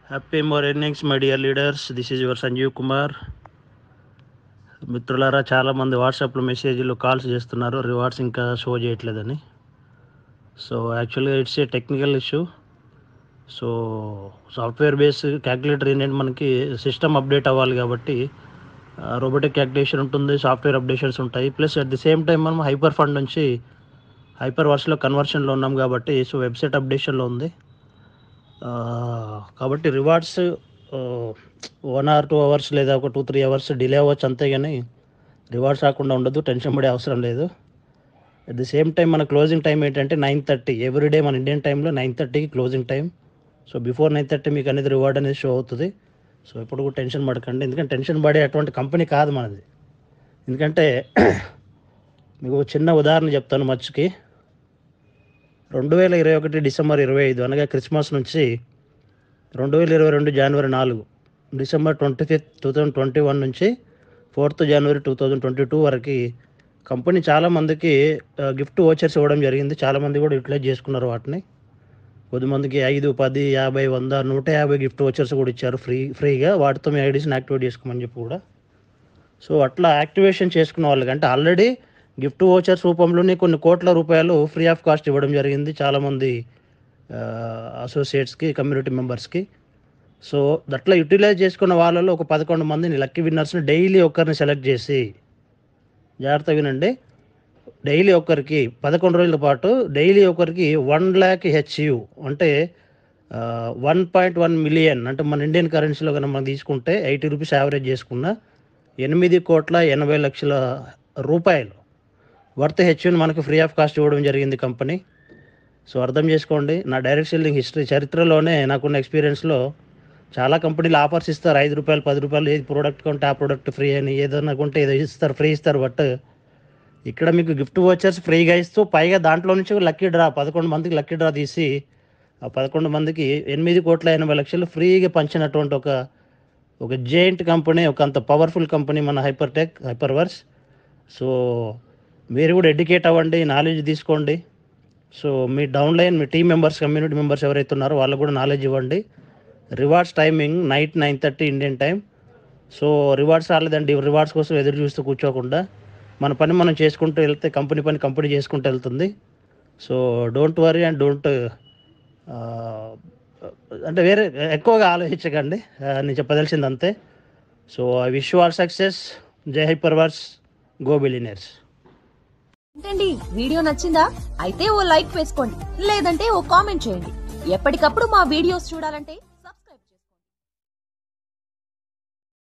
happy mornings my dear leaders this is your Sanjeev Kumar మిత్రులారా చాలామంది వాట్సాప్లో మెసేజ్లు కాల్స్ చేస్తున్నారు రివార్డ్స్ ఇంకా షో చేయట్లేదని సో యాక్చువల్గా it's a technical issue so software base calculator ఏంటంటే మనకి సిస్టమ్ అప్డేట్ అవ్వాలి కాబట్టి రోబోటిక్ క్యాల్కులేషన్ ఉంటుంది సాఫ్ట్వేర్ అప్డేషన్స్ ఉంటాయి plus at the same time మనం హైపర్ ఫండ్ నుంచి హైపర్ వర్స్లో కన్వర్షన్లో ఉన్నాం కాబట్టి సో వెబ్సైట్ అప్డేషన్లో ఉంది ఆ, కాబట్టి rewards one or two hours లేదా ఒక టూ త్రీ అవర్స్ డిలే అవ్వచ్చు అంతేగాని రివార్డ్స్ రాకుండా ఉండదు టెన్షన్ పడే అవసరం లేదు అట్ ది సేమ్ టైం మన క్లోజింగ్ టైం ఏంటంటే నైన్ థర్టీ ఎవ్రీడే మన ఇండియన్ టైంలో నైన్ థర్టీకి closing time so before nine thirty మీకు అనేది రివార్డ్ అనేది షో అవుతుంది సో ఎప్పుడు కూడా టెన్షన్ పడకండి ఎందుకంటే టెన్షన్ పడే అటువంటి కంపెనీ కాదు మనది ఎందుకంటే మీకు ఒక చిన్న ఉదాహరణ చెప్తాను మర్చికి రెండు వేల ఇరవై ఒకటి డిసెంబర్ ఇరవై ఐదు అనగా క్రిస్మస్ నుంచి రెండు వేల ఇరవై రెండు జనవరి నాలుగు December twenty fifth two thousand twenty one నుంచి fourth January two thousand twenty two వరకు కంపెనీ చాలామందికి గిఫ్ట్ ఓచర్స్ ఇవ్వడం జరిగింది చాలామంది కూడా యూటిలైజ్ చేసుకున్నారు వాటిని కొద్దిమందికి ఐదు పది యాభై వంద నూట యాభై గిఫ్ట్ ఓచర్స్ కూడా ఇచ్చారు ఫ్రీ ఫ్రీగా వాటితో మీ ఐడీస్ని యాక్టివేట్ చేసుకోమని చెప్పి కూడా సో అట్లా యాక్టివేషన్ చేసుకున్న వాళ్ళకి అంటే ఆల్రెడీ గిఫ్ట్ ఓచర్స్ రూపంలోనే కొన్ని కోట్ల రూపాయలు ఫ్రీ ఆఫ్ కాస్ట్ ఇవ్వడం జరిగింది చాలామంది అసోసియేట్స్కి కమ్యూనిటీ మెంబర్స్కి సో అట్లా యూటిలైజ్ చేసుకున్న వాళ్ళలో ఒక పదకొండు మందిని లక్కీ విన్నర్స్ని డైలీ ఒక్కరిని సెలెక్ట్ చేసి జాగ్రత్త వినండి డైలీ ఒకరికి పదకొండు రోజుల పాటు డైలీ ఒకరికి వన్ ల్యాక్ హెచ్యు అంటే వన్ పాయింట్ వన్ మిలియన్ అంటే మన ఇండియన్ కరెన్సీలో కనుక మనం తీసుకుంటే ఎయిటీ రూపీస్ యావరేజ్ చేసుకున్న ఎనిమిది కోట్ల ఎనభై లక్షల రూపాయలు వర్త్ హెచ్యుని మనకు ఫ్రీ ఆఫ్ కాస్ట్ ఇవ్వడం జరిగింది కంపెనీ సో అర్థం చేసుకోండి నా డైరెక్ట్ సెల్లింగ్ హిస్టరీ చరిత్రలోనే నాకున్న ఎక్స్పీరియన్స్లో చాలా కంపెనీలు ఆఫర్స్ ఇస్తారు ఐదు రూపాయలు పది రూపాయలు ఏది ప్రోడక్ట్ కొంటే ఆ ప్రోడక్ట్ ఫ్రీ అని ఏదైనా కొంటే ఏదో ఇస్తారు ఫ్రీ ఇస్తారు బట్ ఇక్కడ మీకు గిఫ్ట్ వచ్చర్స్ ఫ్రీగా ఇస్తూ పైగా దాంట్లో నుంచి లక్కీ డ్రా పదకొండు మందికి లక్కీ డ్రా తీసి ఆ పదకొండు మందికి ఎనిమిది కోట్ల ఎనభై లక్షలు ఫ్రీగా పంచినటువంటి ఒక ఒక జెయింట్ కంపెనీ ఒక అంత పవర్ఫుల్ కంపెనీ మన hyper tech Hyperverse so మీరు కూడా ఎడ్యుకేట్ అవ్వండి నాలెడ్జ్ తీసుకోండి సో మీ డౌన్లైన్ మీ టీం మెంబర్స్ కమ్యూనిటీ మెంబర్స్ ఎవరైతే ఉన్నారో వాళ్ళకు కూడా నాలెడ్జ్ ఇవ్వండి rewards timing night nine thirty Indian time so rewards రాలేదండి రివార్డ్స్ కోసం ఎదురు చూస్తూ కూర్చోకుండా మన పని మనం చేసుకుంటూ వెళ్తే కంపెనీ పని కంపెనీ చేసుకుంటూ వెళ్తుంది so don't worry and don't అంటే వేరే ఎక్కువగా ఆలోచించకండి ఆ, నేను చెప్పదలిసింది అంతే so I wish all success జై హైపర్ వర్స్ గో బిలినర్స్ ఏంటండి వీడియో నచ్చిందా అయితే ఓ లైక్ వేసుకోండి లేదంటే ఓ కామెంట్ చేయండి ఎప్పటికప్పుడు మా వీడియోస్ చూడాలంటే